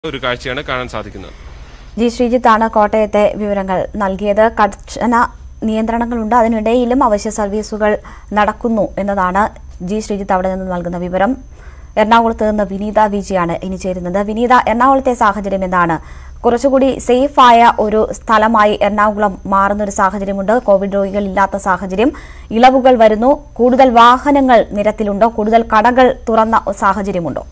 ഒരു കാഴ്ചയാണ് കാണാൻ സാധിക്കുന്നത് ജി ശ്രീജിത്താണ് കോട്ടയത്തെ വിവരങ്ങൾ നൽകിയത് കർശന നിയന്ത്രണങ്ങളുണ്ട് അതിനിടയിലും അവശ്യ സർവീസുകൾ നടക്കുന്നു എന്നതാണ് ജി ശ്രീജിത്ത് അവിടെ നിന്ന് നൽകുന്ന വിവരം എറണാകുളത്ത് നിന്ന് വിനീത വിജിയാണ് ഇനി ചേരുന്നത് വിനീത എറണാകുളത്തെ സാഹചര്യം എന്താണ് കുറച്ചുകൂടി സേഫായ ഒരു സ്ഥലമായി എറണാകുളം മാറുന്ന ഒരു സാഹചര്യമുണ്ട് കോവിഡ് രോഗികൾ ഇല്ലാത്ത സാഹചര്യം ഇളവുകൾ വരുന്നു കൂടുതൽ വാഹനങ്ങൾ നിരത്തിലുണ്ടോ കൂടുതൽ കടകൾ തുറന്ന സാഹചര്യമുണ്ടോ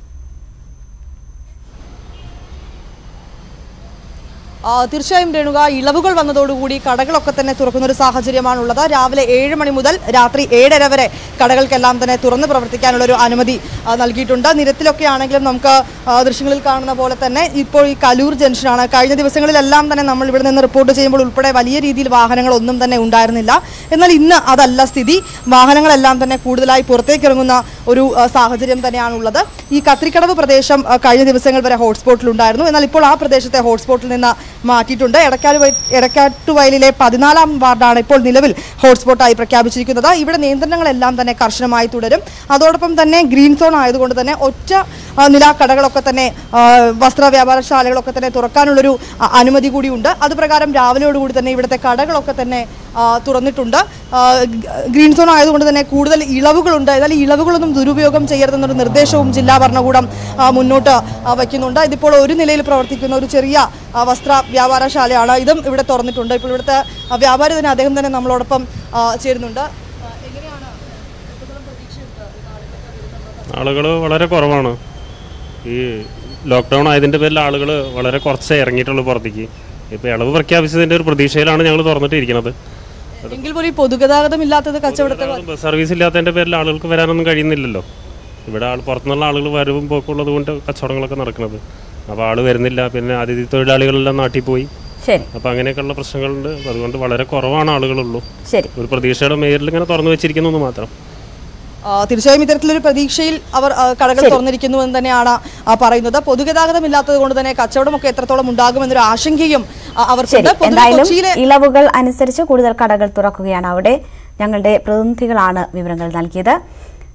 ആ, തീർച്ചയായും രേണുക ഇളവുകൾ വന്നതോടുകൂടി കടകളൊക്കെ തന്നെ തുറക്കുന്ന ഒരു സാഹചര്യമാണുള്ളത് രാവിലെ ഏഴ് മണി മുതൽ രാത്രി ഏഴര വരെ കടകൾക്കെല്ലാം തന്നെ തുറന്ന് പ്രവർത്തിക്കാനുള്ള ഒരു അനുമതി ആ, നൽകിയിട്ടുണ്ട് നിരത്തിലൊക്കെ ആണെങ്കിലും നമുക്ക് ആ, ദൃശ്യങ്ങളിൽ കാണുന്ന പോലെ തന്നെ ഇപ്പോൾ ഈ കലൂർ ജംഗ്ഷനാണ് കഴിഞ്ഞ ദിവസങ്ങളിലെല്ലാം തന്നെ നമ്മൾ ഇവിടെ നിന്ന് റിപ്പോർട്ട് ചെയ്യുമ്പോൾ ഉൾപ്പെടെ വലിയ രീതിയിൽ വാഹനങ്ങളൊന്നും തന്നെ ഉണ്ടായിരുന്നില്ല എന്നാൽ ഇന്ന് അതല്ല സ്ഥിതി വാഹനങ്ങളെല്ലാം തന്നെ കൂടുതലായി പുറത്തേക്ക് ഇറങ്ങുന്ന ഒരു ആ, സാഹചര്യം തന്നെയാണുള്ളത് ഈ കത്രിക്കടവ് പ്രദേശം ആ, കഴിഞ്ഞ ദിവസങ്ങൾ വരെ ഹോട്ട്സ്പോട്ടിലുണ്ടായിരുന്നു എന്നാൽ ഇപ്പോൾ ആ പ്രദേശത്തെ ഹോട്ട്സ്പോട്ടിൽ നിന്ന് മാറ്റിയിട്ടുണ്ട് എടക്കാട് എടക്കാട്ടുവയലിലെ പതിനാലാം വാർഡാണ് ഇപ്പോൾ നിലവിൽ ഹോട്ട്സ്പോട്ടായി പ്രഖ്യാപിച്ചിരിക്കുന്നത് ഇവിടെ നിയന്ത്രണങ്ങളെല്ലാം തന്നെ കർശനമായി തുടരും അതോടൊപ്പം തന്നെ ഗ്രീൻ സോൺ ആയതുകൊണ്ട് തന്നെ ഒറ്റ ആ, നില കടകളൊക്കെ തന്നെ ആ, വസ്ത്ര വ്യാപാരശാലകളൊക്കെ തന്നെ തുറക്കാനുള്ളൊരു ആ, അനുമതി കൂടിയുണ്ട് അത് പ്രകാരം രാവിലെയോടുകൂടി തന്നെ ഇവിടുത്തെ കടകളൊക്കെ തന്നെ ആ, തുറന്നിട്ടുണ്ട് ആ, ഗ- ഗ്രീൻ സോൺ ആയതുകൊണ്ട് തന്നെ കൂടുതൽ ഇളവുകളുണ്ട് എന്നാൽ ഈ ഇളവുകളൊന്നും ദുരുപയോഗം ചെയ്യരുതെന്നൊരു നിർദ്ദേശവും ജില്ലാ ഭരണകൂടം ആ, മുന്നോട്ട് ആ, വയ്ക്കുന്നുണ്ട് ഇതിപ്പോൾ ഒരു നിലയിൽ പ്രവർത്തിക്കുന്ന ഒരു ചെറിയ ആ, വസ്ത്ര വ്യാപാരശാലയാണ് ഇതും ഇവിടെ തുറന്നിട്ടുണ്ട് ഇപ്പോൾ ഇവിടുത്തെ ആ, വ്യാപാരി തന്നെ അദ്ദേഹം തന്നെ നമ്മളോടൊപ്പം ആ, ചേരുന്നുണ്ട് ആ, എങ്ങനെയാണ് എത്രത്തോളം പ്രതീക്ഷയുണ്ട് ആളുകൾ വളരെ കുറവാണ് ഈ ലോക്ക്ഡൗൺ ആയതിൻ്റെ പേരിൽ ആളുകൾ വളരെ കുറച്ചേ ഇറങ്ങിയിട്ടുള്ളൂ പുറത്തേക്ക് ഇപ്പോൾ ഇളവ് പ്രഖ്യാപിച്ചതിൻ്റെ ഒരു പ്രതീക്ഷയിലാണ് ഞങ്ങൾ തുറന്നിട്ടിരിക്കുന്നത് എങ്കിൽ പോലും ഈ പൊതുഗതാഗതം ഇല്ലാത്തത് കച്ചവടത്തെ ബസ് സർവീസ് ഇല്ലാത്തതിൻ്റെ പേരിൽ ആളുകൾക്ക് വരാനൊന്നും കഴിയുന്നില്ലല്ലോ ഇവിടെ ആൾ പുറത്തുനിന്നുള്ള ആളുകൾ വരവും പോക്കുള്ളത് കൊണ്ട് കച്ചവടങ്ങളൊക്കെ നടക്കുന്നത് അപ്പോൾ ആൾ വരുന്നില്ല പിന്നെ അതിഥി തൊഴിലാളികളെല്ലാം നാട്ടിൽ പോയി ശരി അപ്പോൾ അങ്ങനെയൊക്കെയുള്ള പ്രശ്നങ്ങളുണ്ട് അതുകൊണ്ട് വളരെ കുറവാണ് ആളുകളുള്ളൂ ശരി ഒരു പ്രതീക്ഷയുടെ മേരിൽ ഇങ്ങനെ തുറന്നു വെച്ചിരിക്കുന്നു എന്ന് മാത്രം ആ, തീർച്ചയായും ഇത്തരത്തിലൊരു പ്രതീക്ഷയിൽ അവർ ആ, കടകൾ തുറന്നിരിക്കുന്നു എന്ന് തന്നെയാണ് ആ, പറയുന്നത് പൊതുഗതാഗതം ഇല്ലാത്തത് കൊണ്ട് തന്നെ കച്ചവടമൊക്കെ എത്രത്തോളം ഉണ്ടാകുമെന്നൊരു ആശങ്കയും ആ, അവർക്കുണ്ട് ശരി പൊതുവെ എന്തായാലും കൊച്ചിയിലെ ഇളവുകൾ അനുസരിച്ച് കൂടുതൽ കടകൾ തുറക്കുകയാണ് അവിടെ ഞങ്ങളുടെ പ്രതിനിധികളാണ് വിവരങ്ങൾ നൽകിയത്